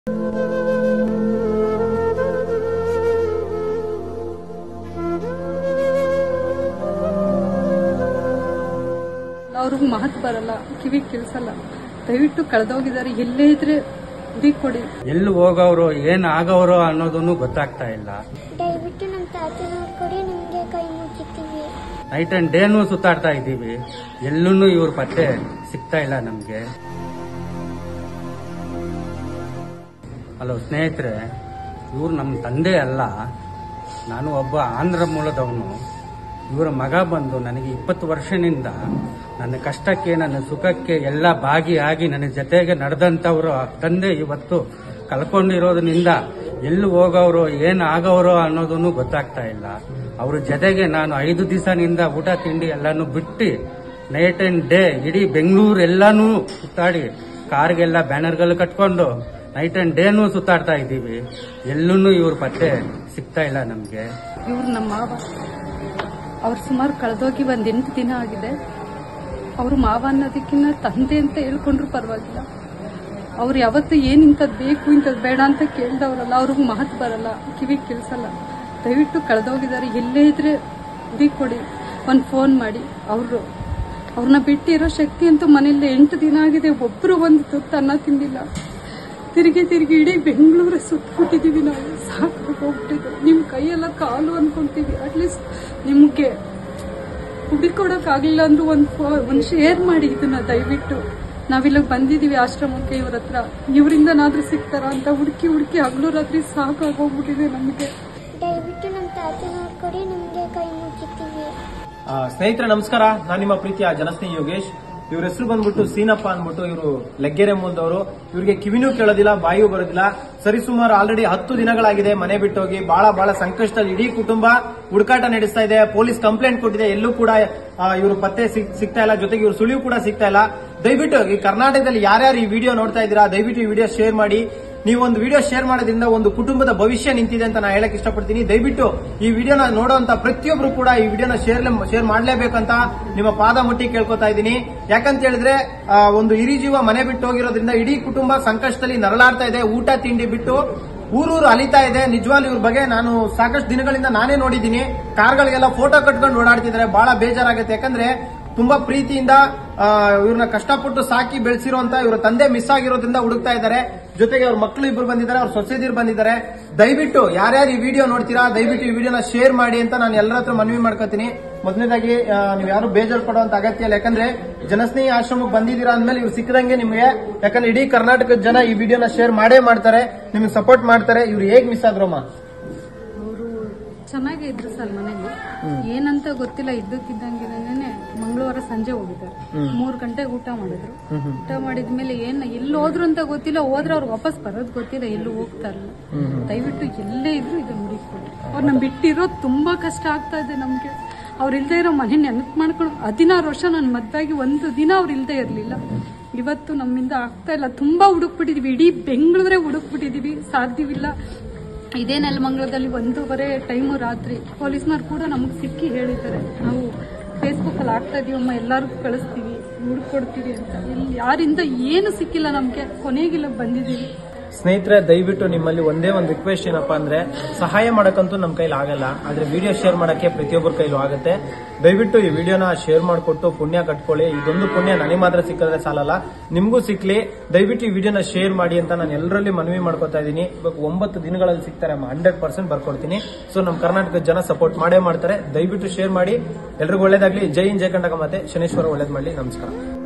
ಅವ್ರಿಗೆ ಮಾತು ಬರಲ್ಲ ಕಿವಿ ಕೇಳಿಸಲ್ಲ ದಯವಿಟ್ಟು ಕಳೆದೋಗಿದ್ದಾರೆ ಎಲ್ಲೇ ಇದ್ರೆ ಹುಡುಕಿ ಕೊಡಿ ಎಲ್ಲಿ ಹೋಗೋರು ಏನ್ ಆಗೋರು ಅನ್ನೋದನ್ನು ಗೊತ್ತಾಗ್ತಾ ಇಲ್ಲ ದಯವಿಟ್ಟು ನಮ್ಮ ತಾತನ ಕೊಡಿ ನಿಮಗೆ ಕೈ ಮುಗಿತೀವಿ ನೈಟ್ ಅಂಡ್ ಡೇನು ಸುತ್ತಾಡ್ತಾ ಇದ್ದೀವಿ ಎಲ್ಲೂ ಇವ್ರ ಪತ್ತೆ ಸಿಗ್ತಾ ಇಲ್ಲ ನಮ್ಗೆ ಹಲೋ ಸ್ನೇಹಿತರೆ ಇವ್ರು ನಮ್ಮ ತಂದೆ ಅಲ್ಲ ನಾನು ಒಬ್ಬ ಆಂಧ್ರ ಮೂಲದವನು ಇವರ ಮಗ ಬಂದು ನನಗೆ ಇಪ್ಪತ್ತು ವರ್ಷದಿಂದ ನನ್ನ ಕಷ್ಟಕ್ಕೆ ನನ್ನ ಸುಖಕ್ಕೆ ಎಲ್ಲ ಭಾಗಿಯಾಗಿ ನನ್ನ ಜೊತೆಗೆ ನಡೆದಂಥವ್ರು ತಂದೆ ಇವತ್ತು ಕಳ್ಕೊಂಡಿರೋದ್ರಿಂದ ಎಲ್ಲಿ ಹೋಗೋರು ಏನು ಆಗೋರು ಅನ್ನೋದನ್ನು ಗೊತ್ತಾಗ್ತಾ ಇಲ್ಲ ಅವ್ರ ಜೊತೆಗೆ ನಾನು ಐದು ದಿವಸನಿಂದ ಊಟ ತಿಂಡಿ ಎಲ್ಲಾನು ಬಿಟ್ಟು ನೈಟ್ ಅಂಡ್ ಡೇ ಇಡೀ ಬೆಂಗಳೂರು ಎಲ್ಲಾನು ಸುತ್ತಾಡಿ ಕಾರ್ಗೆಲ್ಲ ಬ್ಯಾನರ್ಗಳು ಕಟ್ಕೊಂಡು ನೈಟ್ ಅಂಡ್ ಡೇನು ಸುತ್ತಾಡ್ತಾ ಇದ್ದೀವಿ ಎಲ್ಲೂ ಇವ್ರ ಪತ್ತೆ ಸಿಗ್ತಾ ಇಲ್ಲ ನಮ್ಗೆ ಇವ್ರು ನಮ್ಮ ಮಾವ ಅವ್ರು ಸುಮಾರು ಕಳೆದೋಗಿ ಒಂದ್ ಎಂಟು ದಿನ ಆಗಿದೆ ಅವ್ರು ಮಾವ ಅನ್ನೋದಕ್ಕಿಂತ ತಂದೆ ಅಂತ ಹೇಳ್ಕೊಂಡ್ರು ಪರವಾಗಿಲ್ಲ ಅವ್ರು ಯಾವತ್ತು ಏನ್ ಇಂಥದ್ದು ಬೇಕು ಇಂಥದ್ದು ಬೇಡ ಅಂತ ಕೇಳ್ದವ್ರಲ್ಲ ಅವ್ರಿಗೆ ಮಾತು ಬರಲ್ಲ ಕಿವಿ ಕೇಳಿಸಲ್ಲ ದಯವಿಟ್ಟು ಕಳೆದೋಗಿದ್ದಾರೆ ಎಲ್ಲೇ ಇದ್ರೆ ಹುಡುಕಿ ಕೊಡಿ ಒಂದು ಫೋನ್ ಮಾಡಿ ಅವರು ಅವ್ರನ್ನ ಬಿಟ್ಟಿರೋ ಶಕ್ತಿ ಅಂತೂ ಮನೇಲಿ ಎಂಟು ದಿನ ಆಗಿದೆ ಒಬ್ರು ಒಂದು ತುತ್ತು ಅನ್ನ ತಿಂದಿಲ್ಲ ತಿರುಗಿ ತಿರುಗಿ ಇಡೀ ಬೆಂಗಳೂರೇ ಸುತ್ತಬಿಟ್ಟಿದೀವಿ ನಾವು ಸಾಕು ಹೋಗ್ಬಿಟ್ಟಿದ್ದು ನಿಮ್ ಕೈಯೆಲ್ಲ ಕಾಲು ಅನ್ಕೊಂತೀವಿ ಅಟ್ಲೀಸ್ಟ್ ನಿಮ್ಗೆ ಹುಡುಕೊಡಕ್ ಆಗ್ಲಿಲ್ಲ ಅಂದ್ರೂ ಒಂದ್ ಫೋ- ಒಂದ್ ಶೇರ್ ಮಾಡಿ ಇದನ್ನ ದಯವಿಟ್ಟು ನಾವಿಲ್ಲಿಗೆ ಬಂದಿದೀವಿ ಆಶ್ರಮಕ್ಕೆ ಇವ್ರ ಹತ್ರ ಇವರಿಂದನಾದ್ರೂ ಸಿಗ್ತಾರ ಅಂತ ಹುಡುಕಿ ಹುಡುಕಿ ಹಗಲು ರಾತ್ರಿ ಸಾಕಾಗೋಗ್ಬಿಟ್ಟಿದೆ ನಮಗೆ ದಯವಿಟ್ಟು ನಮ್ಮ ತಾತನ ಕೊಡಿ ನಿಮಗೆ ಕೈ ಮುಗಿತೀವಿ ಆ, ಸ್ನೇಹಿತರೆ ನಮಸ್ಕಾರ ನಾನು ನಿಮ್ಮ ಪ್ರೀತಿಯ ಜನಸ್ನೇಹಿ ಯೋಗೇಶ್ ಇವ್ರ ಹೆಸರು ಬಂದ್ಬಿಟ್ಟು ಸೀನಪ್ಪ ಅಂದ್ಬಿಟ್ಟು ಇವರು ಲೆಗ್ಗೆರೆ ಮೂಲದವರು ಇವರಿಗೆ ಕಿವಿನೂ ಕೇಳೋದಿಲ್ಲ ಬಾಯಿಯೂ ಬರೋದಿಲ್ಲ ಸರಿಸುಮಾರು ಆಲ್ರೆಡಿ ಹತ್ತು ದಿನಗಳಾಗಿದೆ ಮನೆ ಬಿಟ್ಟೋಗಿ ಬಹಳ ಬಹಳ ಸಂಕಷ್ಟದಲ್ಲಿ ಇಡೀ ಕುಟುಂಬ ಹುಡುಕಾಟ ನಡೆಸ್ತಾ ಇದೆ ಪೊಲೀಸ್ ಕಂಪ್ಲೇಂಟ್ ಕೊಟ್ಟಿದೆ ಎಲ್ಲೂ ಕೂಡ ಇವರು ಪತ್ತೆ ಸಿಗ್- ಸಿಗ್ತಾ ಇಲ್ಲ ಜೊತೆಗೆ ಇವ್ರ ಸುಳಿವು ಕೂಡ ಸಿಗ್ತಾ ಇಲ್ಲ ದಯವಿಟ್ಟು ಈ ಕರ್ನಾಟಕದಲ್ಲಿ ಯಾರ್ಯಾರು ಈ ವಿಡಿಯೋ ನೋಡ್ತಾ ಇದ್ದೀರಾ ದಯವಿಟ್ಟು ಈ ವಿಡಿಯೋ ಶೇರ್ ಮಾಡಿ ನೀವು ಒಂದು ವಿಡಿಯೋ ಶೇರ್ ಮಾಡೋದ್ರಿಂದ ಒಂದು ಕುಟುಂಬದ ಭವಿಷ್ಯ ನಿಂತಿದೆ ಅಂತ ನಾನು ಹೇಳಕ್ ಇಷ್ಟಪಡ್ತೀನಿ ದಯವಿಟ್ಟು ಈ ವಿಡಿಯೋನ ನೋಡುವಂತ ಪ್ರತಿಯೊಬ್ರು ಕೂಡ ಈ ವಿಡಿಯೋನ ಶೇರ್ ಶೇರ್ ಮಾಡಲೇಬೇಕಂತ ನಿಮ್ಮ ಪಾದ ಮುಟ್ಟಿ ಕೇಳ್ಕೊತಾ ಇದ್ದೀನಿ ಯಾಕಂತ ಹೇಳಿದ್ರೆ ಆ, ಒಂದು ಹಿರಿ ಜೀವ ಮನೆ ಬಿಟ್ಟು ಹೋಗಿರೋದ್ರಿಂದ ಇಡೀ ಕುಟುಂಬ ಸಂಕಷ್ಟದಲ್ಲಿ ನರಳಾಡ್ತಾ ಇದೆ ಊಟ ತಿಂಡಿ ಬಿಟ್ಟು ಊರೂರು ಅಲಿತಾ ಇದೆ ನಿಜವಾಗ್ಲೂ ಇವ್ರ ಬಗ್ಗೆ ನಾನು ಸಾಕಷ್ಟು ದಿನಗಳಿಂದ ನಾನೇ ನೋಡಿದ್ದೀನಿ ಕಾರ್ಗಳಿಗೆಲ್ಲ ಫೋಟೋ ಕಟ್ಕೊಂಡು ಓಡಾಡ್ತಿದ್ದಾರೆ ಬಹಳ ಬೇಜಾರಾಗುತ್ತೆ ಯಾಕಂದ್ರೆ ತುಂಬಾ ಪ್ರೀತಿಯಿಂದ ಆ, ಇವ್ರನ್ನ ಕಷ್ಟಪಟ್ಟು ಸಾಕಿ ಬೆಳೆಸಿರುವಂತ ಇವರ ತಂದೆ ಮಿಸ್ ಆಗಿರೋದ್ರಿಂದ ಹುಡುಕ್ತಾ ಇದ್ದಾರೆ ಜೊತೆಗೆ ಅವ್ರ ಮಕ್ಕಳು ಇಬ್ರು ಬಂದಿದ್ದಾರೆ ಅವ್ರ ಸೊಸೆದಿರು ಬಂದಿದ್ದಾರೆ ದಯವಿಟ್ಟು ಯಾರ್ಯಾರು ಈ ವಿಡಿಯೋ ನೋಡ್ತೀರಾ ದಯವಿಟ್ಟು ಈ ವಿಡಿಯೋನ ಶೇರ್ ಮಾಡಿ ಅಂತ ನಾನು ಎಲ್ಲರ ಹತ್ರ ಮನವಿ ಮಾಡ್ಕೊತೀನಿ ಮೊದಲನೇದಾಗಿ ನೀವು ಯಾರು ಬೇಜಾರು ಪಡುವಂತ ಅಗತ್ಯ ಇಲ್ಲ ಯಾಕಂದ್ರೆ ಜನಸ್ನೇಹಿ ಆಶ್ರಮಕ್ಕೆ ಬಂದಿದ್ದೀರಾ ಅಂದ್ಮೇಲೆ ಇವ್ರು ಸಿಕ್ಕದಂಗೆ ನಿಮಗೆ ಯಾಕಂದ್ರೆ ಇಡೀ ಕರ್ನಾಟಕದ ಜನ ಈ ವಿಡಿಯೋನ ಶೇರ್ ಮಾಡೇ ಮಾಡ್ತಾರೆ ನಿಮ್ಗೆ ಸಪೋರ್ಟ್ ಮಾಡ್ತಾರೆ ಇವ್ರು ಹೇಗ್ ಮಿಸ್ ಆದ್ರಮ್ಮ ಅವರು ಚೆನ್ನಾಗೇ ಇದ್ರು ಸರ್ ಮನೇಲಿ ಏನಂತ ಗೊತ್ತಿಲ್ಲ ಇದ್ದಕ್ಕಿದ್ದಂಗೆ ಮಂಗಳವಾರ ಸಂಜೆ ಹೋಗಿದ್ದಾರೆ ಮೂರ್ ಗಂಟೆಗೆ ಊಟ ಮಾಡಿದ್ರು ಊಟ ಮಾಡಿದ್ಮೇಲೆ ಏನ್ ಎಲ್ಲಿ ಹೋದ್ರು ಅಂತ ಗೊತ್ತಿಲ್ಲ ಹೋದ್ರೆ ಅವ್ರಿಗೆ ವಾಪಸ್ ಬರೋದ್ ಗೊತ್ತಿಲ್ಲ ಎಲ್ಲೂ ಹೋಗ್ತಾ ಇರಲಿಲ್ಲ ದಯವಿಟ್ಟು ಎಲ್ಲೇ ಇದ್ರು ಇದನ್ನ ಹುಡುಕಿಕೊಡಿ ಅವ್ರನ್ನ ಬಿಟ್ಟಿರೋದು ತುಂಬಾ ಕಷ್ಟ ಆಗ್ತಾ ಇದೆ ನಮ್ಗೆ ಅವ್ರು ಇಲ್ದೇ ಇರೋ ಮನೆ ನೆನಪು ಮಾಡ್ಕೊಂಡು ಹದಿನಾರು ವರ್ಷ ನಾನು ಮದ್ದಾಗಿ ಒಂದು ದಿನ ಅವ್ರು ಇಲ್ದೇ ಇರ್ಲಿಲ್ಲ ಇವತ್ತು ನಮ್ಮಿಂದ ಆಗ್ತಾ ಇಲ್ಲ ತುಂಬಾ ಹುಡುಕ್ಬಿಟ್ಟಿದೀವಿ ಇಡೀ ಬೆಂಗಳೂರೇ ಹುಡುಕ್ಬಿಟ್ಟಿದೀವಿ ಸಾಧ್ಯವಿಲ್ಲ ಇದೇ ನೆಲಮಂಗಲದಲ್ಲಿ ಒಂದೂವರೆ ಟೈಮು ರಾತ್ರಿ ಪೊಲೀಸ್ನವ್ರು ಕೂಡ ನಮಗೆ ಸಿಕ್ಕಿ ಹೇಳಿದ್ದಾರೆ ನಾವು ಫೇಸ್ಬುಕ್ ಅಲ್ಲಿ ಹಾಕ್ತಾ ಇದೀವಮ್ಮ ಎಲ್ಲರಿಗೂ ಕಳಿಸ್ತೀವಿ ಹುಡುಕೊಡ್ತೀವಿ ಅಂತ ಇಲ್ಲಿ ಯಾರಿಂದ ಏನು ಸಿಕ್ಕಿಲ್ಲ ನಮ್ಗೆ ಕೊನೆಗಿಲ್ಲ ಬಂದಿದ್ದೀವಿ ಸ್ನೇಹಿತರೆ ದಯವಿಟ್ಟು ನಿಮ್ಮಲ್ಲಿ ಒಂದೇ ಒಂದು ರಿಕ್ವೆಸ್ಟ್ ಏನಪ್ಪಾ ಅಂದ್ರೆ ಸಹಾಯ ಮಾಡಕ್ಕಂತೂ ನಮ್ಮ ಕೈಲಿ ಆಗಲ್ಲ ಆದ್ರೆ ವಿಡಿಯೋ ಶೇರ್ ಮಾಡಕ್ಕೆ ಪ್ರತಿಯೊಬ್ಬರ ಕೈಲೂ ಆಗುತ್ತೆ ದಯವಿಟ್ಟು ಈ ವಿಡಿಯೋನ ಶೇರ್ ಮಾಡಿಕೊಟ್ಟು ಪುಣ್ಯ ಕಟ್ಕೊಳ್ಳಿ ಇದೊಂದು ಪುಣ್ಯ ನನಗೆ ಮಾತ್ರ ಸಿಕ್ಕಿದ್ರೆ ಸಾಲಲ್ಲ ನಿಮಗೂ ಸಿಕ್ಲಿ ದಯವಿಟ್ಟು ಈ ವಿಡಿಯೋನ ಶೇರ್ ಮಾಡಿ ಅಂತ ನಾನು ಎಲ್ಲರಲ್ಲಿ ಮನವಿ ಮಾಡ್ಕೊತಾ ಇದ್ದೀನಿ ಇವಾಗ ಒಂಬತ್ತು ದಿನಗಳಲ್ಲಿ ಸಿಗ್ತಾರೆ ಹಂಡ್ರೆಡ್ ಪರ್ಸೆಂಟ್ ಬರ್ಕೊಡ್ತೀನಿ ಸೊ ನಮ್ಮ ಕರ್ನಾಟಕದ ಜನ ಸಪೋರ್ಟ್ ಮಾಡೇ ಮಾಡ್ತಾರೆ ದಯವಿಟ್ಟು ಶೇರ್ ಮಾಡಿ ಎಲ್ರಿಗೂ ಒಳ್ಳೇದಾಗ್ಲಿ ಜೈ ಇನ್ ಜೈ ಕಂಡಕ ಮತ್ತೆ ಶನೇಶ್ವರ ಒಳ್ಳೇದ್ ಮಾಡ್ಲಿ ನಮಸ್ಕಾರ